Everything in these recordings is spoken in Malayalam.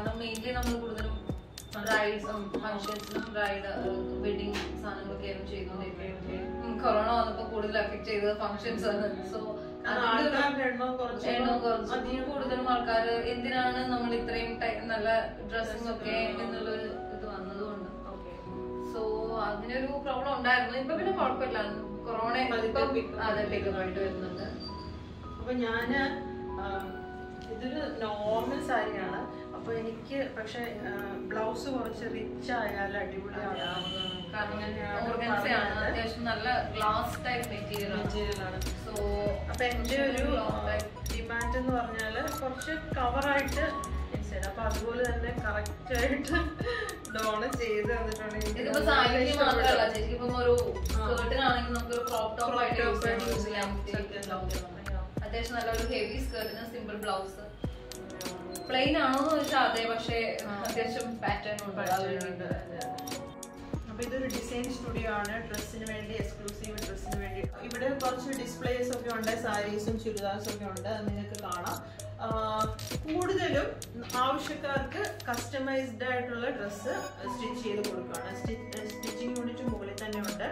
കാരണം മെയിൻലി നമ്മൾ കൂടുതലും ബ്രൈഡ്സും ഫംഗ്ഷൻസിനും ബ്രൈഡ് വെഡിങ് സാധനങ്ങളൊക്കെ ആയിരുന്നു ചെയ്തുകൊണ്ടിരിക്കുന്നത് കൊറോണ വന്നപ്പോ കൂടുതൽ എഫക്ട് ചെയ്തത് ഫംഗ്ഷൻസ് ആണ് സോ കാരണം ആൾക്കാരുടെ എണ്ണം കുറച്ച് എണ്ണം കുറച്ചു അധികം കൂടുതലും ആൾക്കാർ എന്തിനാണ് നമ്മൾ ഇത്രയും ടൈ- നല്ല ഡ്രസ്സിംഗ് ഒക്കെ എന്നുള്ളൊരു ഇത് വന്നതുകൊണ്ട് സോ അതിനൊരു പ്രോബ്ലം ഉണ്ടായിരുന്നു ഇപ്പൊ പിന്നെ കുഴപ്പമില്ല കൊറോണ ഇപ്പം അതെ പിക്കപ്പ് ആയിട്ട് വരുന്നുണ്ട് അപ്പൊ ഞാന് ആം, ഇതൊരു നോർമൽ സാരിയാണ് അപ്പൊ എനിക്ക് പക്ഷെ ബ്ലൗസ് കുറച്ച് റിച്ച് ആയാൽ അടിപൊളിയാണ് കാരണം അങ്ങനെയാണ് ഓർഗൻസ ആണ് പറയുന്നത്. അത്യാവശ്യം നല്ല ഗ്ലാസ് ടൈപ്പ് മെറ്റീരിയൽ ആണ് Material ആണ് സോ അപ്പൊ എന്റെ ഒരു ഡിമാൻഡ് എന്ന് പറഞ്ഞാല് കുറച്ച് കവറായിട്ട് ഇൻസൈഡ് അപ്പൊ അതുപോലെ തന്നെ കറക്റ്റ് ആയിട്ട് ഡോണ് ചെയ്ത് തന്നിട്ടുണ്ടെങ്കിൽ ഇതിപ്പോ സാരിക്ക് മാത്രമല്ല ചേച്ചി ഇപ്പം ഒരു സ്കേർട്ടിനാണെങ്കിൽ നമുക്ക് ഒരു ക്രോപ്പ് ടോപ്പ് ആയിട്ട് യൂസ് ചെയ്യാൻ യൂസ് ചെയ്യാൻ പറ്റും അത്യാവശ്യം നല്ലൊരു ഹെവി സ്കേർട്ടിന് സിമ്പിൾ ബ്ലൗസ് പ്ലെയിൻ ആണോ എന്ന് ചോദിച്ചാൽ അതെ പക്ഷേ അത്യാവശ്യം പാറ്റേൺ ഉണ്ട് ഉണ്ട്. അതെ, അതെ. അപ്പൊ ഇതൊരു ഡിസൈൻ സ്റ്റുഡിയോ ആണ് ഡ്രസ്സിന് വേണ്ടി എക്സ്ക്ലൂസീവ് ഡ്രസ്സിന് വേണ്ടി ഇവിടെ കുറച്ച് ഡിസ്പ്ലേസ് ഒക്കെ ഉണ്ട് സാരീസും ചുരിദാർസും ഒക്കെ ഉണ്ട് അത് നിങ്ങൾക്ക് കാണാം ആ, കൂടുതലും ആവശ്യക്കാർക്ക് കസ്റ്റമൈസ്ഡ് ആയിട്ടുള്ള ഡ്രസ്സ് സ്റ്റിച്ച് ചെയ്ത് കൊടുക്കുകയാണ് സ്റ്റിച്ചിങ് യൂണിറ്റ് മുകളിൽ തന്നെ ഉണ്ട്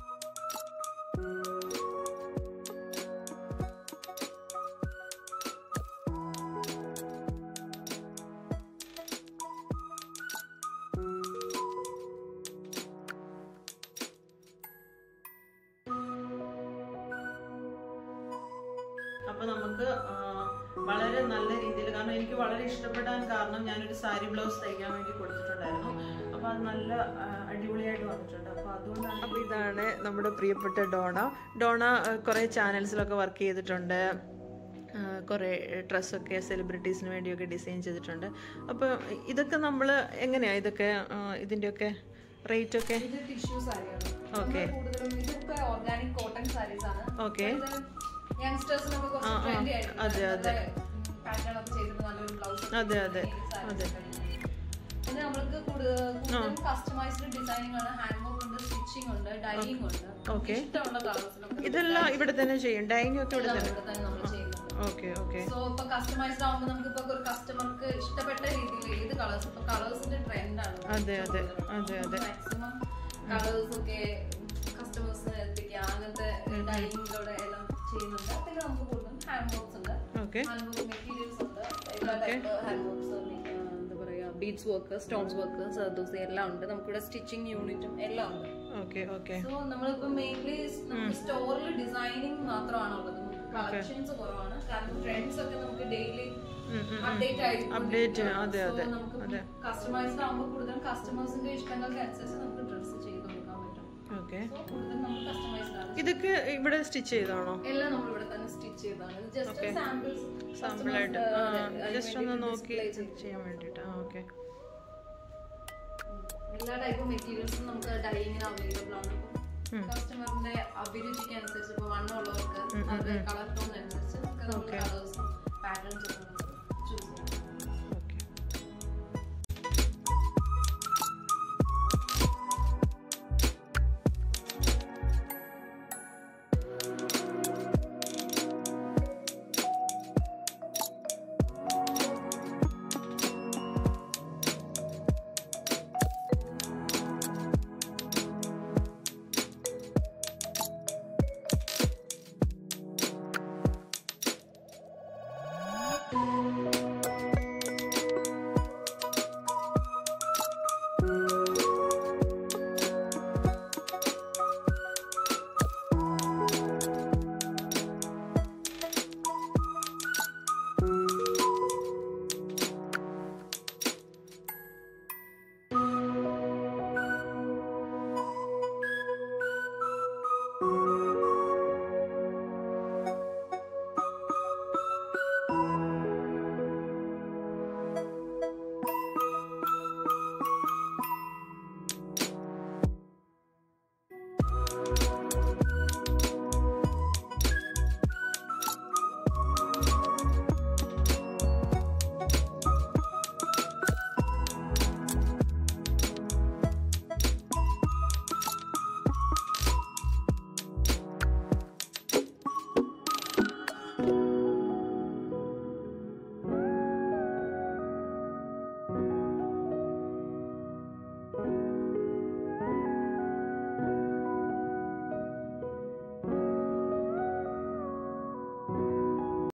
അപ്പൊ നമുക്ക് ആ, വളരെ നല്ല രീതിയിൽ കാരണം എനിക്ക് വളരെ ഇഷ്ടപ്പെടാൻ കാരണം ഞാനൊരു സാരി ബ്ലൗസ് തയ്ക്കാൻ വേണ്ടി കൊടുത്തിട്ടുണ്ടായിരുന്നു അപ്പൊ അത് നല്ല ആ, അടിപൊളിയായിട്ട് വന്നിട്ടുണ്ട് അപ്പൊ അതുകൊണ്ടാണ് അപ്പൊ ഇതാണ് നമ്മുടെ പ്രിയപ്പെട്ട ഡോണ ഡോണ കുറെ ചാനൽസിലൊക്കെ വർക്ക് ചെയ്തിട്ടുണ്ട് കുറേ ഡ്രസ്സൊക്കെ സെലിബ്രിറ്റീസിന് വേണ്ടിയൊക്കെ ഡിസൈൻ ചെയ്തിട്ടുണ്ട് അപ്പോൾ ഇതൊക്കെ നമ്മൾ എങ്ങനെയാണ് ഇതൊക്കെ ആ, ഇതിൻ്റെയൊക്കെ റേറ്റ് ഒക്കെ ഇത് ടിഷ്യൂ സാരിയാണ് Okay. നമ്മള് കൂടുതലും ഇതൊക്കെ ഓർഗാനിക് കോട്ടൺ സാരീസ് ആണ് Okay. യങ്സ്റ്റേഴ്സിനൊക്കെ കുറച്ച് ആ, ആ. ട്രെൻഡി അതെ, അതെ. പാറ്റേൺ ഒക്കെ ചെയ്തിട്ട് നല്ലൊരു ബ്ലൗസ് അതെ, അതെ, അതെ. പിന്നെ നമ്മൾക്ക് കൂടുതലും കസ്റ്റമൈസ്ഡ് ഡിസൈനിങ് ആണ് ഹാൻഡ് വർക്ക് ഉണ്ട് സ്റ്റിച്ചിങ് ഉണ്ട് ഡൈയിങ് ഉണ്ട് Okay. ഇഷ്ടമുള്ള കളേഴ്സിലൊക്കെ ഇതെല്ലാം ഇവിടെ തന്നെ ചെയ്യും ഡൈനിങ് ഒക്കെ ഇവിടെ തന്നെ ഇവിടെ തന്നെ നമ്മൾ ചെയ്യുന്നത് ഓക്കെ ഓക്കെ സോ ഇപ്പൊ കസ്റ്റമൈസ്ഡ് ആവുമ്പോൾ നമുക്ക് ഇപ്പൊ ഒരു കസ്റ്റമർക്ക് ഇഷ്ടപ്പെട്ട രീതിയിൽ ഏത് കളേഴ്സ് ഇപ്പൊ കളേഴ്സിന്റെ ട്രെൻഡ് ആണ് അതെ അതെ അതെ അതെ മാക്സിമം കളേഴ്സ് ഒക്കെ കസ്റ്റമേഴ്സിന് എത്തിക്കുക അങ്ങനത്തെ ഡൈനിങ്ങിലൂടെ എല്ലാം ചെയ്യുന്നുണ്ട് പിന്നെ നമുക്ക് കൂടുതലും ഹാൻഡ് വർക്ക്സ് ഉണ്ട് ഓക്കെ ഹാൻഡ് വർക്ക് മെറ്റീരിയൽസ് ഉണ്ട് എല്ലാ ടൈപ്പ് ഹാൻഡ് വർക്ക്സ് എന്താ പറയാ ബീഡ്സ് വർക്ക് സ്റ്റോൺസ് വർക്ക് സർദോസ് എല്ലാം ഉണ്ട് നമുക്കിവിടെ സ്റ്റിച്ചിങ് യൂണിറ്റും എല്ലാം ഉണ്ട് ഓക്കെ ഓക്കെ സോ നമ്മളിപ്പോ മെയിൻലി നമുക്ക് സ്റ്റോറിൽ ഡിസൈനിങ് മാത്രമാണ് ഉള്ളത് കളക്ഷൻസ് കുറവാണ് കാരണം ട്രെൻഡ്സ് ഒക്കെ നമുക്ക് ഡെയിലി അപ്ഡേറ്റ് ആയിരിക്കും Update, അതെ, അതെ, നമുക്ക് കസ്റ്റമൈസ്ഡ് ആകുമ്പോൾ കൂടുതലും കസ്റ്റമേഴ്സിന്റെ ഇഷ്ടങ്ങൾക്ക് അനുസരിച്ച് നമുക്ക് ഡ്രസ്സ് ചെയ്ത് കൊടുക്കാൻ പറ്റും ഓക്കെ സോ കൂടുതൽ നമ്മൾ കസ്റ്റമൈസ്ഡ് ആണ് ഇതൊക്കെ ഇവിടെ സ്റ്റിച്ച് ചെയ്താണോ എല്ലാം നമ്മൾ ഇവിടെ തന്നെ സ്റ്റിച്ച് ചെയ്തതാണ് ജസ്റ്റ് സാമ്പിൾസ് സാമ്പിളായിട്ട് ജസ്റ്റ് ഒന്ന് നോക്കി ചെയ്യാൻ വേണ്ടിയിട്ട് ആ ഓക്കെ എല്ലാ ടൈപ്പ് മെറ്റീരിയൽസും നമുക്ക് ഡൈയിങ്ങിന് അവൈലബിൾ ആണ് കസ്റ്റമറിന്റെ അഭിരുചിക്ക് അനുസരിച്ച് ഇപ്പൊ വണ്ണമുള്ളവർക്ക് അവരുടെ കളർ ടോൺ അനുസരിച്ച് നമുക്ക് നമുക്ക് കളേഴ്സും പാറ്റേൺസ് ഒക്കെ